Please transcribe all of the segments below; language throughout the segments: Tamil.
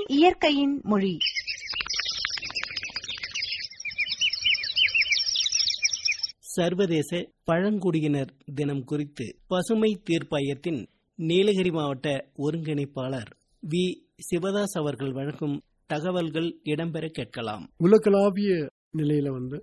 இயற்கையின் மொழி சர்வதேச பழங்குடியினர் தினம் குறித்து பசுமை தீர்ப்பாயத்தின் நீலகிரி மாவட்ட ஒருங்கிணைப்பாளர் வி சிவதாஸ் அவர்கள் வழங்கும் தகவல்கள் இடம்பெற கேட்கலாம் உலகளாவிய நிலையில வந்து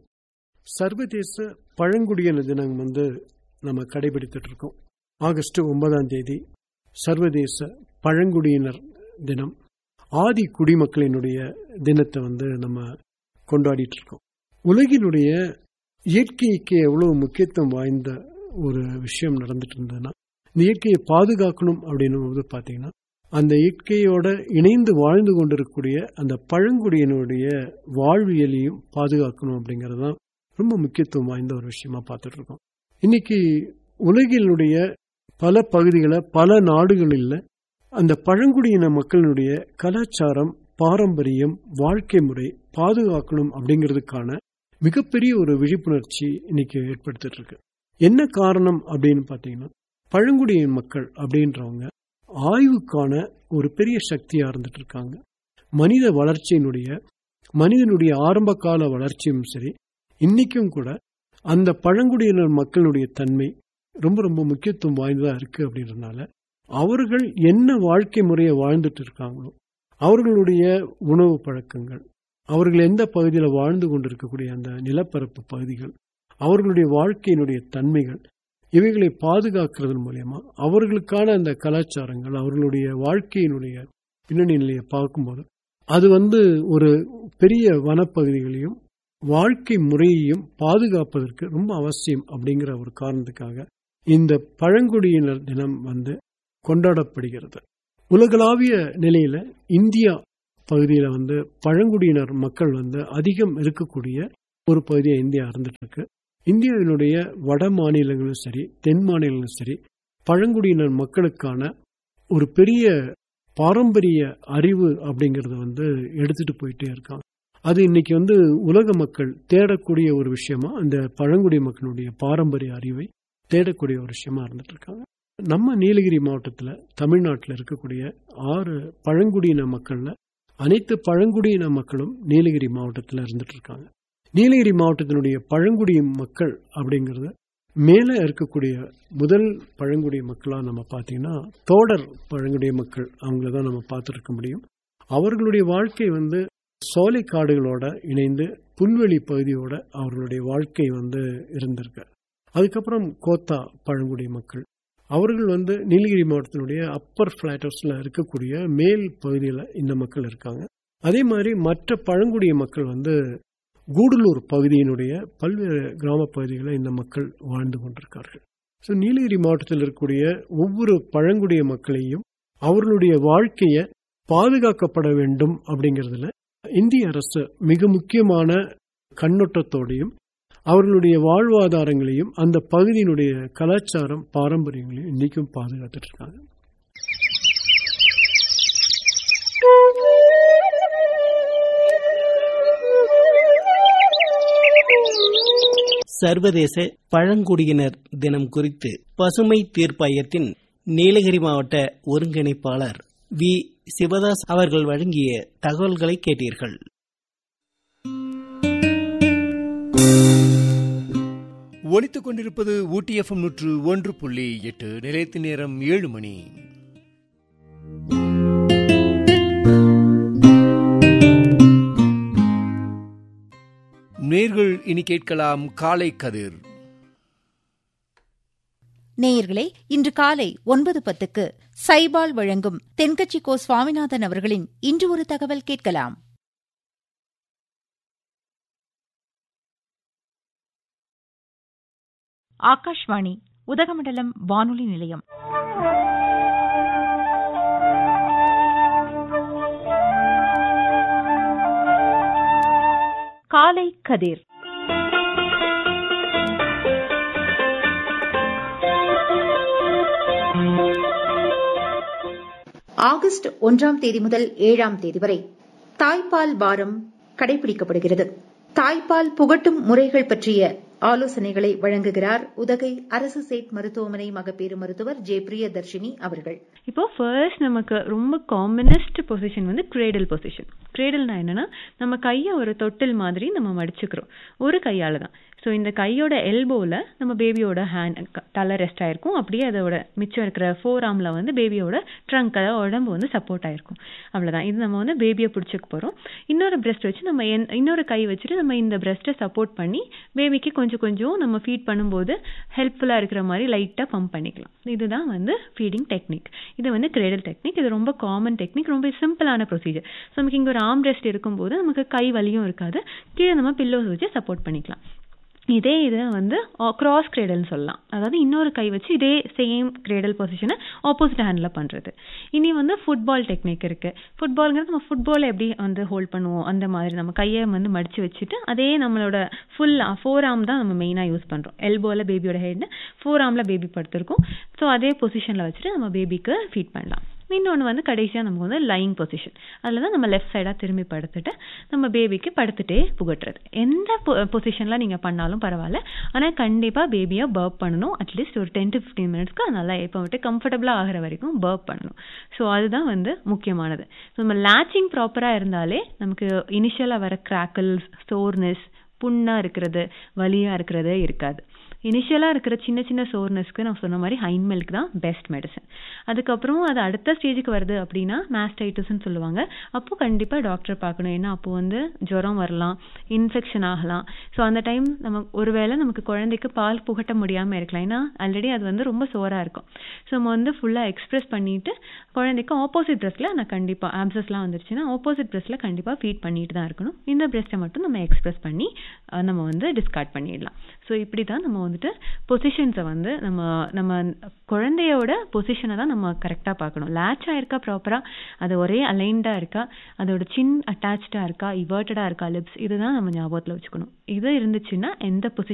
சர்வதேச பழங்குடியினர் தினம் வந்து நம்ம கடைபிடித்துட்டு இருக்கோம் ஆகஸ்ட் ஒன்பதாம் தேதி சர்வதேச பழங்குடியினர் தினம் ஆதி குடிமக்களினுடைய தினத்தை வந்து நம்ம கொண்டாடிட்டு இருக்கோம் உலகினுடைய இயற்கைக்கு எவ்வளவு முக்கியத்துவம் வாய்ந்த ஒரு விஷயம் நடந்துட்டு இருந்ததுன்னா இந்த இயற்கையை பாதுகாக்கணும் அப்படின்னும் போது பார்த்தீங்கன்னா அந்த இயற்கையோட இணைந்து வாழ்ந்து கொண்டிருக்கக்கூடிய அந்த பழங்குடியினுடைய வாழ்வியலையும் பாதுகாக்கணும் அப்படிங்கிறது தான் ரொம்ப முக்கியத்துவம் வாய்ந்த ஒரு விஷயமா பார்த்துட்டு இருக்கோம் இன்னைக்கு உலகினுடைய பல பகுதிகளை பல நாடுகளில் அந்த பழங்குடியின மக்களினுடைய கலாச்சாரம் பாரம்பரியம் வாழ்க்கை முறை பாதுகாக்கணும் அப்படிங்கிறதுக்கான மிகப்பெரிய ஒரு விழிப்புணர்ச்சி இன்னைக்கு ஏற்படுத்திட்டு இருக்கு என்ன காரணம் அப்படின்னு பார்த்தீங்கன்னா பழங்குடியின மக்கள் அப்படின்றவங்க ஆய்வுக்கான ஒரு பெரிய சக்தியா இருந்துட்டு இருக்காங்க மனித வளர்ச்சியினுடைய மனிதனுடைய ஆரம்ப கால வளர்ச்சியும் சரி இன்னைக்கும் கூட அந்த பழங்குடியினர் மக்களுடைய தன்மை ரொம்ப ரொம்ப முக்கியத்துவம் வாய்ந்ததா இருக்கு அப்படின்றதுனால அவர்கள் என்ன வாழ்க்கை முறையை வாழ்ந்துட்டு இருக்காங்களோ அவர்களுடைய உணவு பழக்கங்கள் அவர்கள் எந்த பகுதியில் வாழ்ந்து கொண்டிருக்கக்கூடிய அந்த நிலப்பரப்பு பகுதிகள் அவர்களுடைய வாழ்க்கையினுடைய தன்மைகள் இவைகளை பாதுகாக்கிறதன் மூலயமா அவர்களுக்கான அந்த கலாச்சாரங்கள் அவர்களுடைய வாழ்க்கையினுடைய பின்னணி நிலையை பார்க்கும்போது அது வந்து ஒரு பெரிய வனப்பகுதிகளையும் வாழ்க்கை முறையையும் பாதுகாப்பதற்கு ரொம்ப அவசியம் அப்படிங்கிற ஒரு காரணத்துக்காக இந்த பழங்குடியினர் தினம் வந்து கொண்டாடப்படுகிறது உலகளாவிய நிலையில இந்தியா பகுதியில வந்து பழங்குடியினர் மக்கள் வந்து அதிகம் இருக்கக்கூடிய ஒரு பகுதியா இந்தியா இருந்துட்டு இருக்கு இந்தியாவினுடைய வட மாநிலங்களும் சரி தென் மாநிலங்களும் சரி பழங்குடியினர் மக்களுக்கான ஒரு பெரிய பாரம்பரிய அறிவு அப்படிங்கறத வந்து எடுத்துட்டு போயிட்டே இருக்காங்க அது இன்னைக்கு வந்து உலக மக்கள் தேடக்கூடிய ஒரு விஷயமா அந்த பழங்குடி மக்களுடைய பாரம்பரிய அறிவை தேடக்கூடிய ஒரு விஷயமா இருந்துட்டு இருக்காங்க நம்ம நீலகிரி மாவட்டத்துல தமிழ்நாட்டில் இருக்கக்கூடிய ஆறு பழங்குடியின மக்கள்ல அனைத்து பழங்குடியின மக்களும் நீலகிரி மாவட்டத்தில் இருந்துட்டு இருக்காங்க நீலகிரி மாவட்டத்தினுடைய பழங்குடி மக்கள் அப்படிங்கிறது மேலே இருக்கக்கூடிய முதல் பழங்குடி மக்களா நம்ம பார்த்தீங்கன்னா தோடர் பழங்குடிய மக்கள் அவங்கள தான் நம்ம பார்த்துருக்க முடியும் அவர்களுடைய வாழ்க்கை வந்து சோலை காடுகளோட இணைந்து புல்வெளி பகுதியோட அவர்களுடைய வாழ்க்கை வந்து இருந்திருக்கு அதுக்கப்புறம் கோத்தா பழங்குடி மக்கள் அவர்கள் வந்து நீலகிரி மாவட்டத்தினுடைய அப்பர் பிளாட்டர்ஸ்ல இருக்கக்கூடிய மேல் பகுதியில் இந்த மக்கள் இருக்காங்க அதே மாதிரி மற்ற பழங்குடிய மக்கள் வந்து கூடலூர் பகுதியினுடைய பல்வேறு கிராம பகுதிகளில் இந்த மக்கள் வாழ்ந்து கொண்டிருக்கார்கள் ஸோ நீலகிரி மாவட்டத்தில் இருக்கக்கூடிய ஒவ்வொரு பழங்குடிய மக்களையும் அவர்களுடைய வாழ்க்கையை பாதுகாக்கப்பட வேண்டும் அப்படிங்கிறதுல இந்திய அரசு மிக முக்கியமான கண்ணோட்டத்தோடையும் அவர்களுடைய வாழ்வாதாரங்களையும் அந்த பகுதியினுடைய கலாச்சாரம் பாரம்பரியங்களையும் இன்னைக்கும் பாதுகாத்துட்டு இருக்காங்க சர்வதேச பழங்குடியினர் தினம் குறித்து பசுமை தீர்ப்பாயத்தின் நீலகிரி மாவட்ட ஒருங்கிணைப்பாளர் வி சிவதாஸ் அவர்கள் வழங்கிய தகவல்களை கேட்டீர்கள் ஒலித்துக் கொண்டிருப்பது ஊட்டி எஃப்எம் நூற்று ஒன்று புள்ளி எட்டு நிலையத்து நேரம் ஏழு மணி நேர்கள் இனி கேட்கலாம் காலை கதிர் நேயர்களே இன்று காலை ஒன்பது பத்துக்கு சைபால் வழங்கும் தென்கட்சி கோ சுவாமிநாதன் அவர்களின் இன்று ஒரு தகவல் கேட்கலாம் ஆகாஷ்வாணி உதகமண்டலம் வானொலி நிலையம் காலை கதிர் ஆகஸ்ட் ஒன்றாம் தேதி முதல் ஏழாம் தேதி வரை தாய்ப்பால் வாரம் கடைபிடிக்கப்படுகிறது தாய்ப்பால் புகட்டும் முறைகள் பற்றிய ஆலோசனைகளை வழங்குகிறார் உதகை அரசு சேட் மருத்துவமனை மகப்பேறு மருத்துவர் ஜே பிரியதர்ஷினி அவர்கள் இப்போ ஃபர்ஸ்ட் நமக்கு ரொம்ப காமனஸ்ட் பொசிஷன் வந்து கிரேடல் பொசிஷன் கிரேடல்னா என்னன்னா நம்ம கையை ஒரு தொட்டில் மாதிரி நம்ம மடிச்சுக்கிறோம் ஒரு கையால தான் ஸோ இந்த கையோட எல்போவில் நம்ம பேபியோட ஹேண்ட் தலை ரெஸ்ட் ஆயிருக்கும் அப்படியே அதோட மிச்சம் இருக்கிற ஃபோர் ஆர்மில் வந்து பேபியோட ட்ரங்க் அதாவது உடம்பு வந்து சப்போர்ட் ஆயிருக்கும் அவ்வளோதான் இது நம்ம வந்து பேபியை பிடிச்சிக்க போகிறோம் இன்னொரு பிரஸ்ட் வச்சு நம்ம என் இன்னொரு கை வச்சுட்டு நம்ம இந்த பிரஸ்ட்டை சப்போர்ட் பண்ணி பேபிக்கு கொஞ்சம் கொஞ்சம் நம்ம ஃபீட் பண்ணும்போது ஹெல்ப்ஃபுல்லாக இருக்கிற மாதிரி லைட்டாக பம்ப் பண்ணிக்கலாம் இதுதான் வந்து ஃபீடிங் டெக்னிக் இது வந்து கிரேடல் டெக்னிக் இது ரொம்ப காமன் டெக்னிக் ரொம்ப சிம்பிளான ப்ரொசீஜர் ஸோ நமக்கு இங்கே ஒரு ஆர்ம் ரெஸ்ட் இருக்கும்போது நமக்கு கை வலியும் இருக்காது கீழே நம்ம பில்லோஸ் வச்சு சப்போர்ட் பண்ணிக்கலாம் இதே இதை வந்து கிராஸ் கிரேடல்னு சொல்லலாம் அதாவது இன்னொரு கை வச்சு இதே சேம் கிரேடல் பொசிஷனை ஆப்போசிட் ஹேண்டில் பண்ணுறது இனி வந்து ஃபுட்பால் டெக்னிக் இருக்குது ஃபுட்பாலுங்கிறது நம்ம ஃபுட்பால் எப்படி வந்து ஹோல்ட் பண்ணுவோம் அந்த மாதிரி நம்ம கையை வந்து மடித்து வச்சுட்டு அதே நம்மளோட ஃபுல் ஃபோர் ஆர்ம் தான் நம்ம மெயினாக யூஸ் பண்ணுறோம் எல்போவில் பேபியோட ஹெட் ஃபோர் ஆர்மில் பேபி படுத்திருக்கும் ஸோ அதே பொசிஷனில் வச்சுட்டு நம்ம பேபிக்கு ஃபீட் பண்ணலாம் இன்னொன்று வந்து கடைசியாக நமக்கு வந்து லைங் பொசிஷன் அதில் தான் நம்ம லெஃப்ட் சைடாக திரும்பி படுத்துட்டு நம்ம பேபிக்கு படுத்துட்டே புகட்டுறது எந்த பொசிஷனில் நீங்கள் பண்ணாலும் பரவாயில்ல ஆனால் கண்டிப்பாக பேபியை பர்ப் பண்ணணும் அட்லீஸ்ட் ஒரு டென் டு ஃபிஃப்டீன் மினிட்ஸ்க்கு நல்லா இப்போ விட்டு கம்ஃபர்டபுளாக ஆகிற வரைக்கும் பர்ப் பண்ணணும் ஸோ அதுதான் வந்து முக்கியமானது ஸோ நம்ம லேச்சிங் ப்ராப்பராக இருந்தாலே நமக்கு இனிஷியலாக வர கிராக்கிள்ஸ் சோர்னஸ் புண்ணாக இருக்கிறது வலியாக இருக்கிறதே இருக்காது இனிஷியலாக இருக்கிற சின்ன சின்ன சோர்னஸ்க்கு நான் சொன்ன மாதிரி ஹைன் மில்க் தான் பெஸ்ட் மெடிசன் அதுக்கப்புறம் அது அடுத்த ஸ்டேஜுக்கு வருது அப்படின்னா மேஸ்டைட்டிஸ்ன்னு சொல்லுவாங்க அப்போ கண்டிப்பாக டாக்டர் பார்க்கணும் ஏன்னா அப்போ வந்து ஜுரம் வரலாம் இன்ஃபெக்ஷன் ஆகலாம் ஸோ அந்த டைம் நம்ம ஒருவேளை நமக்கு குழந்தைக்கு பால் புகட்ட முடியாமல் இருக்கலாம் ஏன்னா ஆல்ரெடி அது வந்து ரொம்ப சோராக இருக்கும் ஸோ நம்ம வந்து ஃபுல்லாக எக்ஸ்பிரஸ் பண்ணிட்டு குழந்தைக்கு ஆப்போசிட் ப்ரெஸ்ட்டில் நான் கண்டிப்பாக ஆப்சஸ்லாம் வந்துருச்சுன்னா ஆப்போசிட் ப்ரெஸ்ட்டில் கண்டிப்பாக ஃபீட் பண்ணிட்டு தான் இருக்கணும் இந்த ப்ரெஸ்ட்டை மட்டும் நம்ம எக்ஸ்பிரஸ் பண்ணி நம்ம வந்து டிஸ்கார்ட் பண்ணிடலாம் ஸோ இப்படி தான் நம்ம வந்துட்டு பொசிஷன்ஸை வந்து நம்ம நம்ம குழந்தையோட பொசிஷனை தான் நம்ம கரெக்டாக பார்க்கணும் லேட்ச் ஆயிருக்கா ப்ராப்பராக அது ஒரே அலைன்டாக இருக்கா அதோட சின் அட்டாச்சாக இருக்கா இவர்ட்டடாக இருக்கா லிப்ஸ் இதுதான் நம்ம ஞாபகத்தில் வச்சுக்கணும் இது இருந்துச்சுன்னா எந்த பொசிஷன்